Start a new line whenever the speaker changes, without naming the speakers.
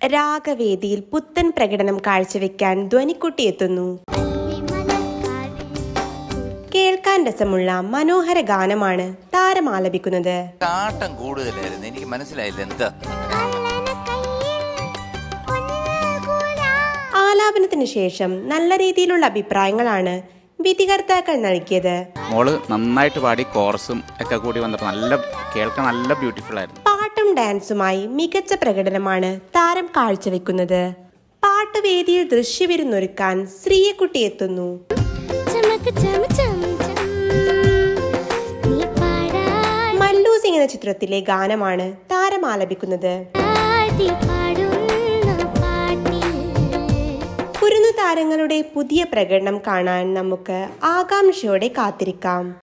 രാഗവേദിയിൽ പുത്തൻ പ്രകടനം കാഴ്ചവെക്കാൻ ധ്വനിക്കുട്ടി എത്തുന്നു കേൾക്കാൻ രസമുള്ള മനോഹര ഗാനമാണ് താരം ആലപിക്കുന്നത്
കാട്ടം കൂടുതലായിരുന്നു എനിക്ക് മനസ്സിലായില്ല എന്താ
ആലാപനത്തിന് ശേഷം നല്ല രീതിയിലുള്ള അഭിപ്രായങ്ങളാണ് വിധികർത്താക്കൾ നൽകിയത്
മോള് നന്നായിട്ട് പാടി കോറസും ഒക്കെ കൂടി വന്നപ്പോൾ നല്ല കേൾക്കാൻ നല്ല ബ്യൂട്ടിഫുൾ ആയിരുന്നു
പാട്ടും ഡാൻസുമായി മികച്ച പ്രകടനമാണ് താരം കാഴ്ചവെക്കുന്നത് പാട്ടുവേദിയിൽ ദൃശ്യവിരുന്നൊരുക്കാൻ ശ്രീയക്കുട്ടി എത്തുന്നു
ചമക്ക് ചമ ചം ചം. നീ
മല്ലൂസ് എന്ന ചിത്രത്തിലെ ഗാനമാണ് താരം ആലപിക്കുന്നത്
പാടാതി പാടുന്ന പാട്ടിൽ
കുരുന്നു താരങ്ങളുടെ പുതിയ പ്രകടനം കാണാൻ നമുക്ക് ആകാംക്ഷയോടെ കാത്തിരിക്കാം